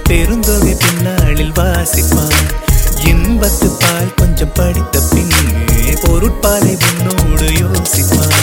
பெருந்தொகை பின்னாளில் வாசிப்பான் இன்பத்து பால் கொஞ்சம் படித்த பின்னே பொருட்பாலை உன்னோடு யோசிப்பான்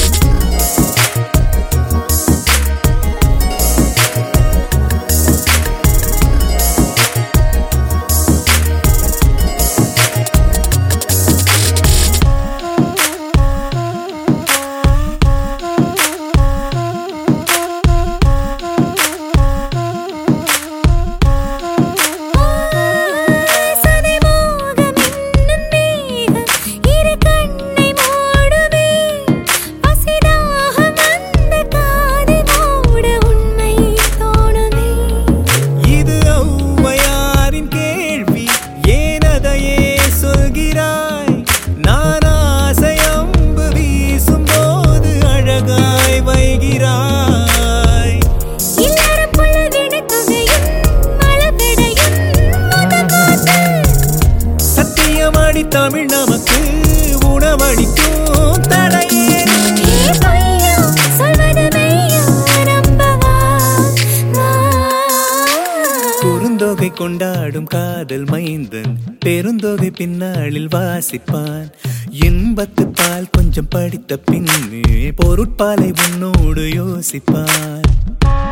சதிமோகம் என்னும் மேகம் இரு கண்ணை மூடுமே பசிதாகம் அந்த காதை மூட உண்மை தோணுமே இது ஔவையாரின் கேள்வி ஏன் அதையே சொல்கிறாய் நான் ஆசை அம்பு வீசும் போது அழகாய் வைகிறாய் இல்லறம் புள்ள வினத்தொகையும் மலபெடையும் முகமூத்து சத்தியமாடி தமிழ் நமக்கு உணவளிக்கும் தடையே ஏ பொய்யோ சொல்வது மெய்யோ நம்பவா வா குறுந்தொகை கொண்டாடும் காதல் மைந்தன் பெருந்தொகை பின்னாளில் வாசிப்பான் இன்பத்து பால் கொஞ்சம் படித்த பின்னே பொருட்பாலை உன்னோடு யோசிப்பான்